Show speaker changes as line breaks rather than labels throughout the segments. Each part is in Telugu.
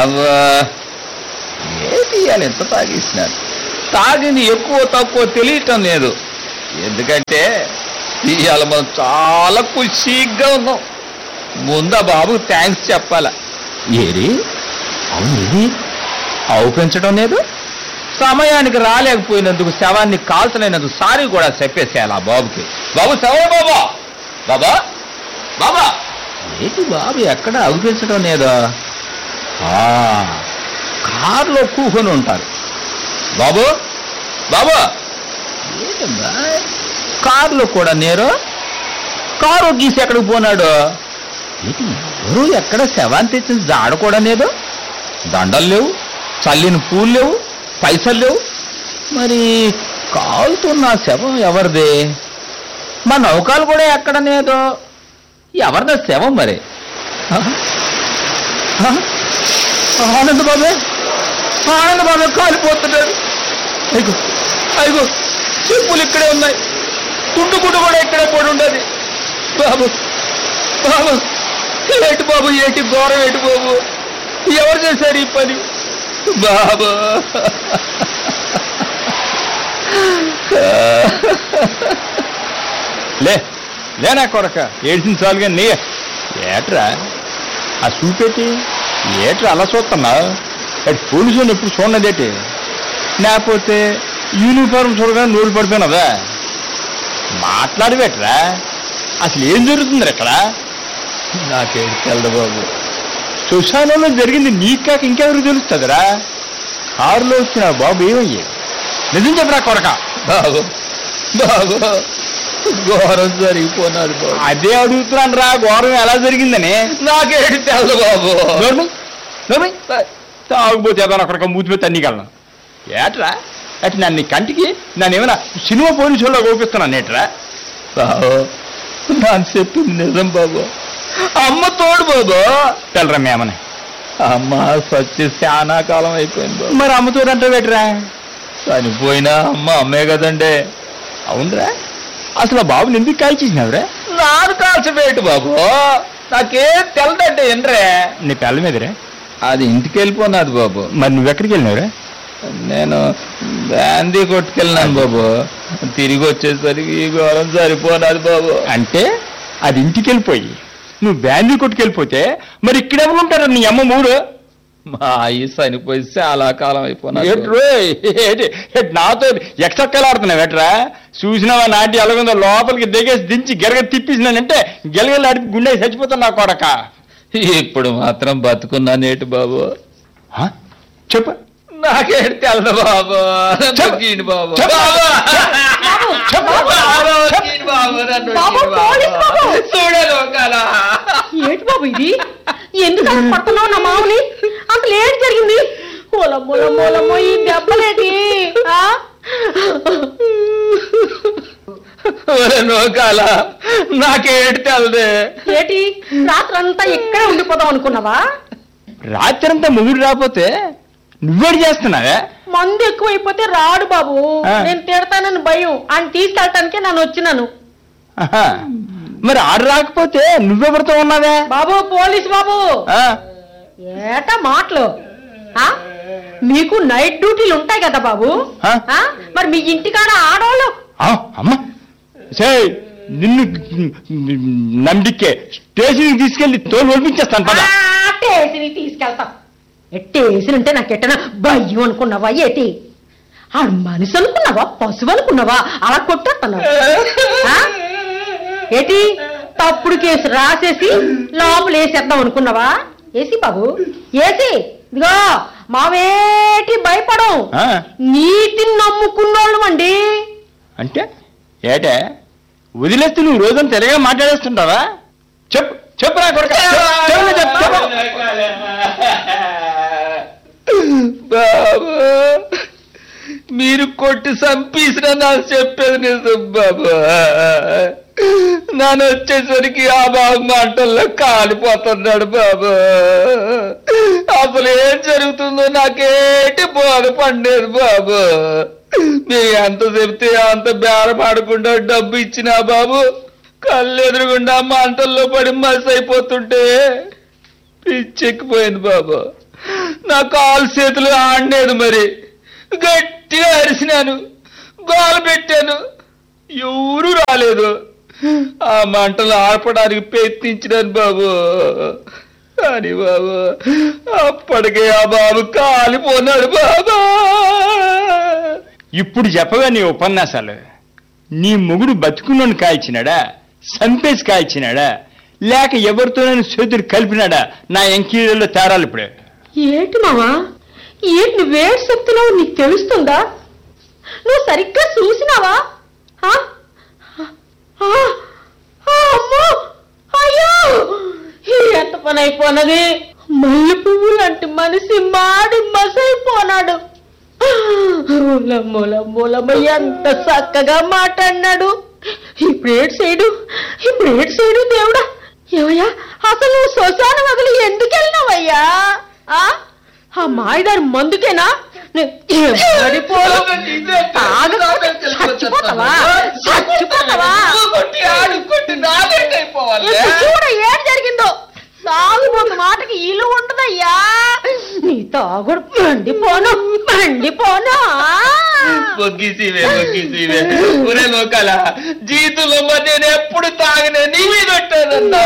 అవ్వా ఏంటి ఇవాళ ఎంత తాగేసినాను తాగింది ఎక్కువ తక్కువ తెలియటం లేదు ఎందుకంటే ఇవాళ మనం చాలా ఖుషీగా ఉన్నాం ముందా బాబు థ్యాంక్స్ చెప్పాలా ఏరి అవును ఏది ఆవు పెంచడం లేదు సమయానికి రాలేకపోయినందుకు శవాన్ని కాల్చలేనందుకు సారీ కూడా చెప్పేసేయాలి ఆ బాబుకి బాబు శవ బాబా బాబా బాబా ఏంటి బాబు ఎక్కడ అవి పెంచడం లేదా ఆ, కారులో కూకొని ఉంటారు బాబు బాబు ఏంటమ్మా కారులో కూడా నేరు కారు గీసి ఎక్కడికి పోనాడు ఏంటి ఎవరు ఎక్కడ శవాన్ని తెచ్చిన జాడ కూడా లేదు దండలు లేవు చల్లిన పూలు లేవు పైసలు లేవు మరి కాలుతున్న శవం ఎవరిది మా నౌకాలు కూడా ఎక్కడ లేదు ఎవరిదా శవం మరి ఆ? ఆ? ఆనంద్ బాబే ఆనంద్ బాబే కాలిపోతున్నాడు అయ్యో అయ్యో చెప్పులు ఇక్కడే ఉన్నాయి తుండు గుడ్డు కూడా ఇక్కడే పడి ఉండదు బాబు బాబు ఏటి బాబు ఏటి ఘోరం ఏటి బాబు ఎవరు చేశారు ఈ పని బాబు లే లేనా కొరక ఏడ్చిన చాలుగా నీ ఏట్రా ఆ చూపెట్టి ఏట్రా అలా చూస్తున్నా అటు పోలీసులు ఎప్పుడు చూడలేదేటి లేకపోతే యూనిఫారం చూడగానే నోరు పడిపోయినదా మాట్లాడబెట్రా అసలు ఏం జరుగుతుంది ఇక్కడ నాకేం తెలదు బాబు శ్మశానంలో జరిగింది నీకు కాక ఇంకెవరికి తెలుస్తుందిరా కారులో వచ్చిన బాబు ఏమయ్యేది నిజం చెప్పరా కొరక బాబు బాబు ఘోరం జరిగిపోనాడు బాబు అదే అడుగుతున్నాను రా ఘోరం ఎలా జరిగిందని నాకేటి తెలదు బాబు తాగుపోతే ఏదైనా అక్కడ మూతి మీద తన్నికెళ్ళను ఏట్రా అటు నన్ను కంటికి నన్ను ఏమైనా సినిమా పోలీసుల్లో కోపిస్తున్నాను ఏట్రా బాబు నాకు చెప్పింది నిజం బాబు అమ్మ తోడు బాబు తెలరా మేమని అమ్మ సచ్చి చాలా కాలం అయిపోయింది బాబు మరి అమ్మ తోడు అంటే పెట్టరా చనిపోయినా అమ్మ అమ్మే కదండి అవునరా అసలు ఆ బాబుని ఎందుకు కాల్చేసినావురా నాను కాల్చబేటు బాబు నాకేం తెలదంటే ఏంట్రే నీ పెళ్ళ మీదరే అది ఇంటికి వెళ్ళిపోనాది బాబు మరి నువ్వెక్కడికి వెళ్ళినావురా నేను గాంధీ కొట్టుకెళ్ళినాను బాబు తిరిగి వచ్చేసరికి ఈ ఘోరం సరిపోనాది బాబు అంటే అది ఇంటికి వెళ్ళిపోయి నువ్వు బ్యాందీ కొట్టుకెళ్ళిపోతే మరి ఇక్కడ ఎవరు ఉంటారు నీ అమ్మ మూడు మా అయ్యి చనిపోయి చాలా కాలం అయిపోయినా నాతో ఎక్సక్కలాడుతున్నావు ఎట్రా చూసినావా నాటి ఎలాగుందో లోపలికి దిగేసి దించి గెలగ తిప్పేసినానంటే గెలగలు అడిపి గుండె చచ్చిపోతాను నా కొడక ఇప్పుడు మాత్రం బతుకున్నానేటి బాబు చెప్పు నాకేడు తెలదు బాబు నన్ను బాబు
బాబు, పోలీస్ బాబు.
చూడను ఒకలా
ఏంటి బాబు ఇది ఎందుకు అలా పడుతున్నావు నా మామని అసలు ఏంటి జరిగింది మూల మూలమ్మో ఈ దెబ్బలేటి ఆ?
నోకాల నాకేడు తెలదే
ఏటి రాత్రంతా ఇక్కడే ఉండిపోదాం అనుకున్నావా
రాత్రి అంతా ముగుడు రాకపోతే నువ్వేడు చేస్తున్నావే
మందు ఎక్కువైపోతే రాడు బాబు
ఆ.
నేను తిడతానని భయం ఆయన తీసుకెళ్ళటానికే నేను వచ్చినాను
ఆహా. మరి ఆడు రాకపోతే నువ్వెవరితో ఉన్నావే
బాబు పోలీస్ బాబు
ఆ?
ఏట మాటలు ఆ? మీకు నైట్ డ్యూటీలు ఉంటాయి కదా బాబు
ఆ?
ఆ? మరి మీ ఇంటికాడ ఆడవాళ్ళు
ఆ, అమ్మా సే నిన్ను నందికే స్టేషన్కి తీసుకెళ్లి తోలు ఒలిపించేస్తాను పద
ఆ, టేసిని తీసుకెళ్తాం టేసిని అంటే నాకు ఎట్టనా భయం అనుకున్నావా ఏటి ఆడు మనిషి అనుకున్నావా పశువు అనుకున్నావా అలా కొట్టేస్తున్నావు ఆ? ఏటి తప్పుడు కేసు రాసేసి లోపల వేసేద్దాం అనుకున్నావా ఏసి బాబు ఏసి ఇదిగో మావేటి భయపడం
ఆ,
నీతిని నమ్ముకున్నోళ్ళం అండి
అంటే ఏటే వదిలేస్తే నువ్వు రోజంతా తెలియగా మాట్లాడేస్తుంటావా చెప్పు చెప్పు నా కొడుకా. చెప్పు, చెప్పు, చెప్పు. బాబు మీరు కొట్టి చంపేసిన నాకు చెప్పేది నిజం బాబు నన్ను వచ్చేసరికి ఆ బాబు మంటల్లో కాలిపోతున్నాడు బాబు అసలు ఏం జరుగుతుందో నాకేటి బోధ పండేది బాబు మీరు ఎంత చెప్తే అంత బేరపాడకుండా డబ్బు ఇచ్చినా బాబు కళ్ళు ఎదురుగుండా మంటల్లో పడి మసి అయిపోతుంటే పిచ్చెక్కిపోయింది బాబు నా కాలు చేతులు ఆడలేదు మరి గట్టిగా అరిసినాను గోల పెట్టాను ఎవరు రాలేదు ఆ మంటలు ఆర్పడానికి ప్రయత్నించినాను బాబు కానీ బాబు అప్పటికే ఆ బాబు కాలిపోన్నాడు బాబా
ఇప్పుడు చెప్పగా నీ ఉపన్యాసాలు నీ మొగుడు బతుకున్నోని కాల్చినాడా సంపేసి కాల్చినాడా లేక ఎవరితోనైనా చేతులు కలిపినాడా నా ఎంకీళ్ళలో తేరాలు ఇప్పుడే
ఏంటి మావా ఏంటి నువ్వేడు చెప్తున్నావు నీకు తెలుస్తుందా నువ్వు సరిగ్గా చూసినావా ఆ? ఆ, ఆ, అమ్మో అయ్యో ఈ ఎంత పని అయిపోనది మల్లె పువ్వు లాంటి మనిషి మాడి మసైపోనాడు మూలమ్మ ఎంత చక్కగా మాట్లాడినాడు ఇప్పుడు ఏడు చేయడు ఇప్పుడు ఏడు చేయడు దేవుడా ఏమయ్యా అసలు నువ్వు శ్మశాన వదిలి ఎందుకు వెళ్ళినావయ్యా ఆ? ఆ మాయదారి మందుకేనా నే- ఏం పడిపోను. తాగకపోతే చచ్చిపోతావా చచ్చిపోతావా
కొట్టి ఆడు కొట్టి నాలేటైపోవాలి
ఇప్పుడు చూడ ఏం జరిగిందో తాగుబోతు మాటకి ఇల్లు ఉండదయ్యా నీ తాగుడు మండిపోను మండిపోను
మొగ్గిసివే మొగ్గిసివే ఒరే లోకాల జీవితంలో మరి నేను ఎప్పుడు తాగినా నీ మీద ఉంటానన్నా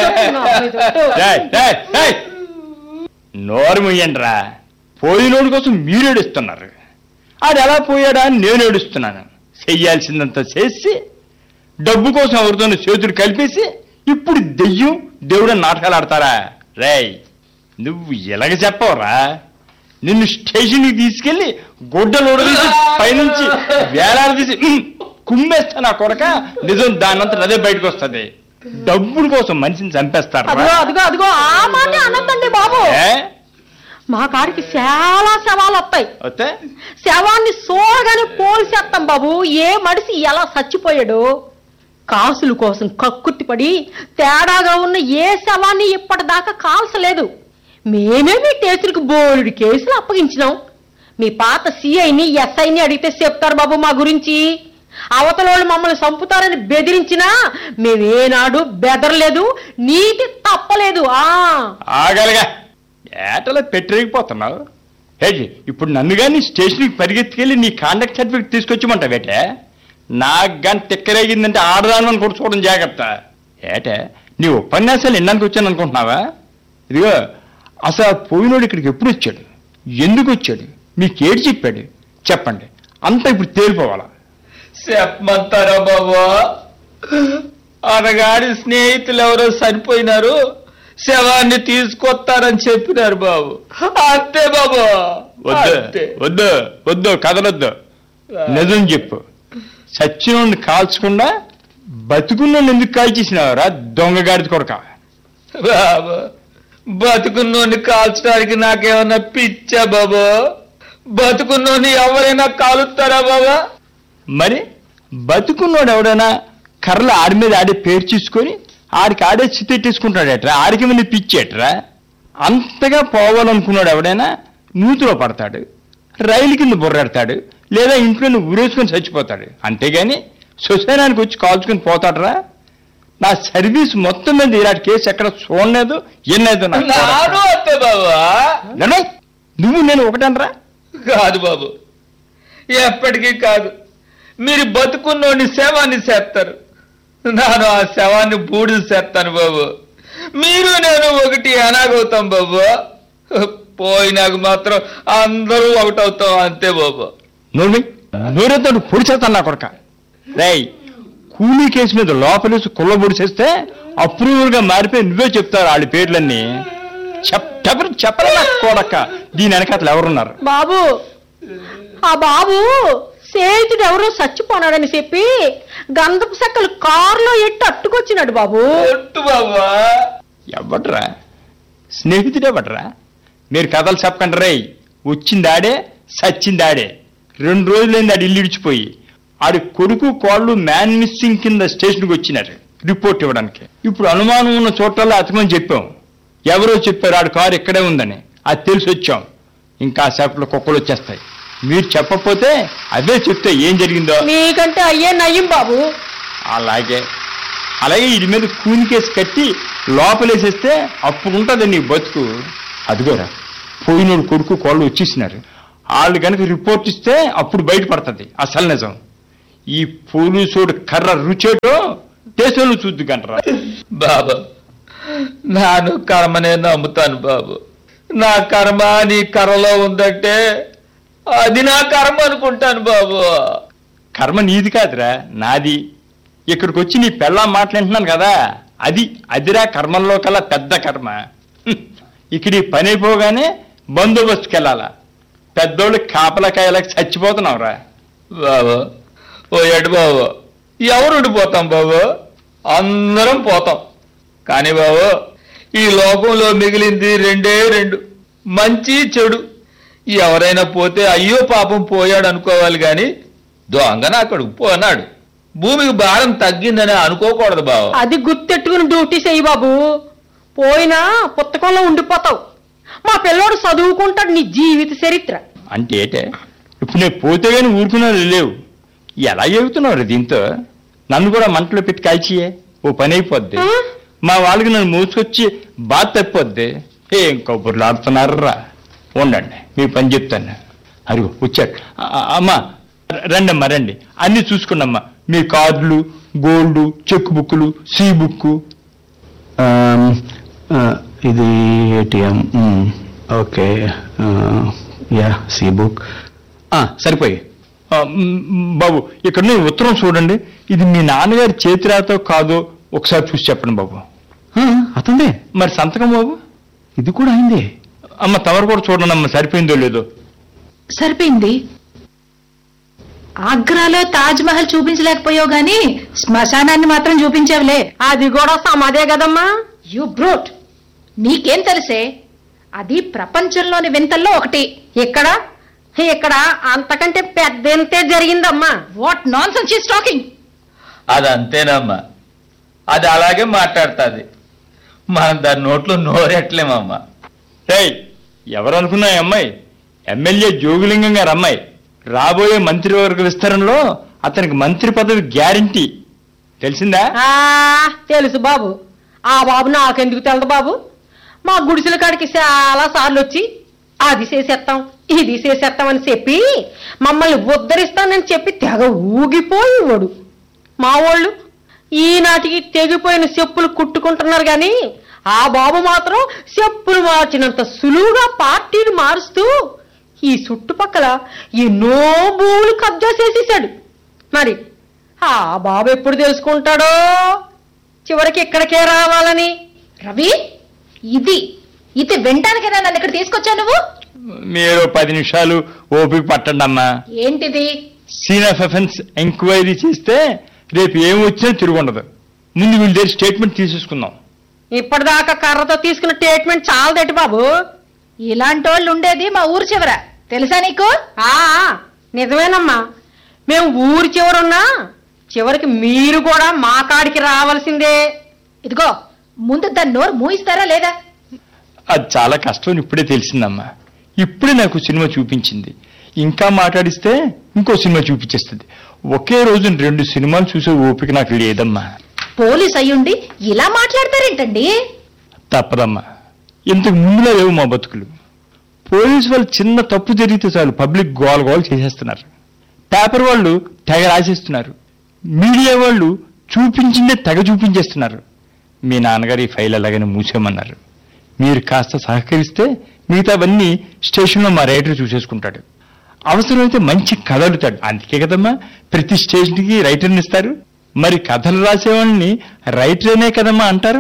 రేయ్, రేయ్, రేయ్. నోరు ముయ్యండ్రా పోయినోడి కోసం మీరు ఏడుస్తున్నారు ఆడు ఎలా పోయాడా అని నేను ఏడుస్తున్నాను చెయ్యాల్సిందంతా చేసి డబ్బు కోసం ఎవరితోనూ చేతులు కలిపేసి ఇప్పుడు దెయ్యం దేవుడు నాటకాలు ఆడతారా రేయ్ నువ్వు ఎలాగ చెప్పవరా నిన్ను స్టేషన్కి తీసుకెళ్లి గుడ్డలు ఉడదీసి పైనుంచి వేలాడదీసి ఉమ్, కుమ్మేస్తా నా కొరక నిజం దానంతా అదే బయటకు వస్తుంది డబ్బుల కోసం మనిషిని చంపేస్తారా
అదిగో అదిగో అదిగో ఆ మాట అనొద్దండి బాబు
ఏ?
మా కాడికి చాలా శవాలు వస్తాయి
వస్తే
శవాన్ని చూడగానే పోల్చేస్తాం బాబు ఏ మడిసి ఎలా చచ్చిపోయాడు కాసుల కోసం కక్కుర్తిపడి తేడాగా ఉన్న ఏ శవాన్ని ఇప్పటిదాకా కాల్చలేదు మేమే మీ టేసులకు బోలుడి కేసులు అప్పగించినాం మీ పాత సిఐని ఎస్ఐని అడిగితే చెప్తారు బాబు మా గురించి అవతల వాళ్ళు మమ్మల్ని చంపుతారని బెదిరించినా మేమేనాడు బెదరలేదు నీతి తప్పలేదు ఆ
ఆగలగా ఏటలా పెట్టరేగిపోతున్నావు హేజీ ఇప్పుడు నన్ను కానీ స్టేషన్కి పరిగెత్తుకెళ్ళి నీ కాండక్ట్ సర్టిఫికేట్ తీసుకొచ్చిమంటావేటే నాకు కానీ తిక్కరేగిందంటే ఆడదాను అని కూడా చూడడం జాగ్రత్త ఏటే నీ ఉపన్యాసాలు వినడానికి వచ్చాను అనుకుంటున్నావా ఇదిగో అసలు ఆ పోయినోడు ఇక్కడికి ఎప్పుడు వచ్చాడు ఎందుకు వచ్చాడు మీకేడు చెప్పాడు చెప్పండి అంతా ఇప్పుడు తేలిపోవాలా
చెప్పమంటారా బాబు అనగాడి స్నేహితులు ఎవరో చనిపోయినారు శవాన్ని తీసుకొస్తారని చెప్పినారు బాబు అంతే బాబు
వద్దు
అంతే.
వద్దు వద్దు కదలొద్దు నిజం చెప్పు సచ్చినోడిని కాల్చకుండా బతుకున్నోడిని ఎందుకు కాల్చేసినావురా దొంగగాడిది కొడక
బాబు బతుకున్నోని కాల్చడానికి నాకేమన్నా పిచ్చా బాబు బతుకున్నోని ఎవరైనా కాలుస్తారా బాబా
మరి బతుకున్నోడు ఎవడైనా కర్రలు ఆడి మీద ఆడే పేరు చూసుకొని ఆడికి ఆడే చిత్తెట్టేసుకుంటాడేట్రా ఆడికి మీద పిచ్చేట్రా అంతగా పోవాలనుకున్నాడు ఎవడైనా నూతిలో పడతాడు రైలు కింద బుర్రెడతాడు లేదా ఇంట్లో ఊరేసుకొని చచ్చిపోతాడు అంతేగాని శ్మశానానికి వచ్చి కాల్చుకొని పోతాడరా నా సర్వీస్ మొత్తం మీద ఇలాంటి కేసు ఎక్కడ చూడలేదు ఎన్నైతే నాకు
నాను అంతే బాబా
నడవయ్. నువ్వు నేను ఒకటనరా
కాదు బాబు ఎప్పటికీ కాదు మీరు బతుకున్నోని శవాన్ని చేస్తారు నేను ఆ శవాన్ని బూడిద చేస్తాను బాబు మీరు నేను ఒకటి ఎనాగవుతాం బాబు పోయినాక మాత్రం అందరూ ఒకటవుతాం అంతే బాబు
నువ్వు నూరెత్తో పొడి చేస్తాను నా కొడక రేయ్ కూలీ కేసు మీద లోపలేసి కుళ్ళ పొడి చేస్తే అప్రూవల్ గా మారిపోయి నువ్వే చెప్తారు వాళ్ళ పేర్లన్నీ చెప్పరు చెప్పరా నా కొడక దీని వెనకాతలు ఎవరున్నారు
బాబు ఆ బాబు స్నేహితుడు ఎవరో చచ్చిపోనాడని చెప్పి గంధపు చెక్కలు కారులో ఎట్టి అట్టుకొచ్చినాడు బాబు
ఒట్టు బాబా
ఎవడ్రా స్నేహితుడే ఎవడ్రా మీరు కథలు చెప్పకండి రేయ్ వచ్చిందాడే సచ్చిందాడే రెండు రోజులైంది ఆడు ఇల్లు ఇడిచిపోయి ఆడి కొడుకు కోళ్ళు మ్యాన్ మిస్సింగ్ కింద స్టేషన్కి వచ్చినారు రిపోర్ట్ ఇవ్వడానికి ఇప్పుడు అనుమానం ఉన్న చోట్లలో అతకమని చెప్పాం ఎవరో చెప్పారు ఆడి కారు ఇక్కడే ఉందని అది తెలిసి వచ్చాం ఇంకా సేపట్లో కుక్కలు వచ్చేస్తాయి మీరు చెప్పకపోతే అవే చెప్తే ఏం జరిగిందో
మీకంటే అయ్యే నయ్యం బాబు
అలాగే అలాగే ఇది మీద కూని కేసు కట్టి లోపలేసేస్తే అప్పుడు ఉంటుంది నీ బతుకు అదిగోరా పోయినోడు కొడుకు కోళ్ళు వచ్చేసినారు వాళ్ళు కనుక రిపోర్ట్ ఇస్తే అప్పుడు బయటపడుతుంది అసలు నిజం ఈ పోలీసోడు కర్ర రుచేటో దేశంలో చూద్దు కంటరా
బాబు నాను కర్మనే నమ్ముతాను బాబు నా కర్మ నీ కర్రలో ఉందంటే అది నా కర్మ అనుకుంటాను బాబు
కర్మ నీది కాదురా నాది ఇక్కడికి వచ్చి నీ పెళ్ళా మాట్లాడుతున్నాను కదా అది అదిరా కర్మల్లో కల్లా పెద్ద కర్మ హ్మ్. ఇక్కడ ఈ పని అయిపోగానే బందోబస్తుకి వెళ్ళాలా పెద్దోళ్ళు కాపలకాయలకు చచ్చిపోతున్నావురా
బాబు ఓ ఎటు బాబు ఎవరు ఉండిపోతాం బాబు అందరం పోతాం కానీ బాబు ఈ లోకంలో మిగిలింది రెండే రెండు మంచి చెడు ఎవరైనా పోతే అయ్యో పాపం పోయాడు అనుకోవాలి కానీ దొంగన అక్కడికి పోనాడు భూమికి భారం తగ్గిందని అనుకోకూడదు బాబు
అది గుర్తెట్టుకుని డ్యూటీ చేయి బాబు పోయినా పుస్తకంలో ఉండిపోతావు మా పిల్లోడు చదువుకుంటాడు నీ జీవిత చరిత్ర
అంటే ఏటే ఇప్పుడు నేను పోతే కానీ ఊరుకున్నారు లేవు ఎలా చెబుతున్నారు దీంతో నన్ను కూడా మంటలో పెట్టి కాల్చియే ఓ పని అయిపోద్ది
ఆ?
మా వాళ్ళకి నన్ను మోసుకొచ్చి బాధ తప్పిపోద్ది ఏం కబుర్లు ఆడుతున్నారా ఉండండి మీ పని చెప్తాను అరుగు వచ్చాడు ఆ, ఆ, అమ్మా రండి అమ్మా రండి అన్ని చూసుకున్నమ్మా మీ కార్డులు గోల్డ్ చెక్ బుక్లు సి బుక్
ఆమ్, ఆ, ఇది ఏటీఎం మ్, ఓకే ఆ, యా సి బుక్ ఆ, సరిపోయి
ఆ, మ్, బాబు ఇక్కడ నేను ఉత్తరం చూడండి ఇది మీ నాన్నగారి చేతిరాతో కాదో ఒకసారి చూసి చెప్పండి బాబు
ఆ, అతందే
మరి సంతకం బాబు
ఇది కూడా అయిందే
అమ్మ తమరు కూడా చూడండి అమ్మ సరిపోయిందో లేదో
సరిపోయింది ఆగ్రాలో తాజ్ మహల్ చూపించలేకపోయావు గాని శ్మశానాన్ని మాత్రం చూపించావులే
అది కూడా సమాధే కదమ్మా
యు బ్రూట్ నీకేం తెలిసే అది ప్రపంచంలోని వింతల్లో ఒకటి
ఇక్కడ ఇక్కడ అంతకంటే పెద్దంతే జరిగిందమ్మా
వాట్ నాన్ సెన్స్ టాకింగ్
అది అంతేనమ్మా అది అలాగే మాట్లాడుతుంది మనం దాని నోట్లో నోరెట్లేమమ్మా
రేయ్ ఎవరు అనుకున్నా ఈ అమ్మాయి ఎమ్మెల్యే జోగులింగం గారు అమ్మాయి రాబోయే మంత్రివర్గ విస్తరణలో అతనికి మంత్రి పదవి గ్యారంటీ తెలిసిందా
ఆ తెలుసు బాబు ఆ బాబు నాకెందుకు తెలదు బాబు మా గుడిసెల కాడికి చాలా సార్లు వచ్చి అది చేసేస్తాం ఇది చేసేస్తాం అని చెప్పి మమ్మల్ని ఉద్ధరిస్తానని చెప్పి తెగ ఊగిపోయేవాడు మా వాళ్ళు ఈనాటికి తెగిపోయిన చెప్పులు కుట్టుకుంటున్నారు గాని ఆ బాబు మాత్రం చెప్పులు మార్చినంత సులువుగా పార్టీలు మారుస్తూ ఈ చుట్టుపక్కల ఎన్నో భూములు కబ్జా చేసేసాడు మరి ఆ బాబు ఎప్పుడు తెలుసుకుంటాడో చివరికి ఇక్కడికే రావాలని
రవి ఇది ఇది వినటానికైనా నన్ను ఇక్కడ తీసుకొచ్చావు నువ్వు
మీరు పది నిమిషాలు ఓపిక పట్టండి అమ్మా
ఏంటిది
సీన్ ఆఫ్ అఫెన్స్ ఎంక్వైరీ చేస్తే రేపు ఏం వచ్చినా తిరుగుండదు ముందు వీళ్ళ దగ్గర స్టేట్మెంట్ తీసేసుకుందాం
ఇప్పటిదాకా కర్రతో తీసుకున్న ట్రీట్మెంట్ చాలదటి బాబు
ఇలాంటి వాళ్ళు ఉండేది మా ఊరు చివర తెలుసా నీకు
ఆ నిజమేనమ్మా మేము ఊరి చివరున్నా చివరికి మీరు కూడా మా కాడికి రావాల్సిందే
ఇదిగో ముందు దాన్ని నోరు మూయిస్తారా లేదా
అది చాలా కష్టం అని ఇప్పుడే తెలిసిందమ్మా ఇప్పుడే నాకు సినిమా చూపించింది ఇంకా మాట్లాడిస్తే ఇంకో సినిమా చూపించేస్తుంది ఒకే రోజు రెండు సినిమాలు చూసే ఓపిక నాకు లేదమ్మా
పోలీస్ అయ్యుండి ఇలా మాట్లాడతారేంటండి
తప్పదమ్మా ఇంతకు ముందులో లేవు మా బతుకులు పోలీసు వాళ్ళు చిన్న తప్పు జరిగితే చాలు పబ్లిక్ గోల గోల చేసేస్తున్నారు పేపర్ వాళ్ళు తెగ రాసేస్తున్నారు మీడియా వాళ్ళు చూపించిందే తెగ చూపించేస్తున్నారు మీ నాన్నగారు ఈ ఫైల్ అలాగని మూసేయమన్నారు మీరు కాస్త సహకరిస్తే మిగతావన్నీ స్టేషన్లో మా రైటర్ చూసేసుకుంటాడు అవసరమైతే మంచి కథ అడుగుతాడు అందుకే కదమ్మా ప్రతి స్టేషన్కి రైటర్ని ఇస్తారు మరి కథలు రాసేవాళ్ళని రైటరేనే కదమ్మా అంటారు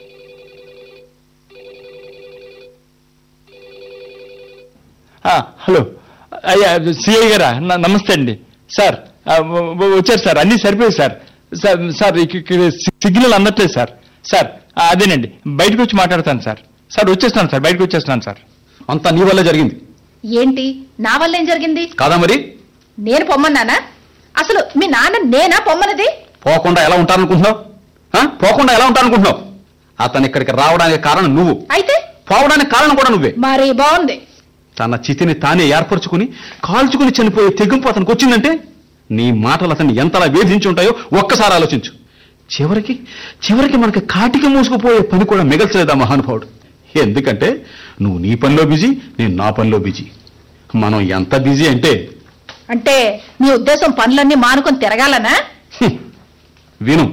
ఆ, హలో అయ్యా సిఐ గారా న- నమస్తే అండి సార్ ఆ, వ- వ- వచ్చారు సార్ అన్నీ సరిపోయాయి సార్ సార్ సార్ ఇక- ఇక్కడ సి- సిగ్నల్ అందట్లేదు సార్ సార్ ఆ, అదేనండి బయటకు వచ్చి మాట్లాడతాను సార్ సార్ వచ్చేస్తాను సార్ బయటకు వచ్చేస్తున్నాను సార్
అంతా నీ వల్ల జరిగింది
ఏంటి నా వల్ల ఏం జరిగింది
కాదా మరి
నేను పొమ్మన్నానా అసలు మీ నాన్న నేనా పొమ్మన్నది
పోకుండా ఎలా ఉంటారనుకుంటున్నావు ఆ? పోకుండా ఎలా ఉంటారనుకుంటున్నావు అతను ఇక్కడికి రావడానికి కారణం నువ్వు
అయితే
పోవడానికి కారణం కూడా నువ్వే
మరీ బాగుంది
తన చితిని తానే ఏర్పరచుకుని కాల్చుకుని చనిపోయే తెగింపు అతనికి వచ్చిందంటే నీ మాటలు అతన్ని ఎంతలా వేధించి ఉంటాయో ఒక్కసారి ఆలోచించు చివరికి చివరికి మనకి కాటికి మూసుకుపోయే పని కూడా మిగల్చలేదా మహానుభావుడు ఎందుకంటే నువ్వు నీ పనిలో బిజీ నేను నా పనిలో బిజీ మనం ఎంత బిజీ అంటే
అంటే నీ ఉద్దేశం పనులన్నీ మానుకొని తిరగాలనా
హ్మ్, విను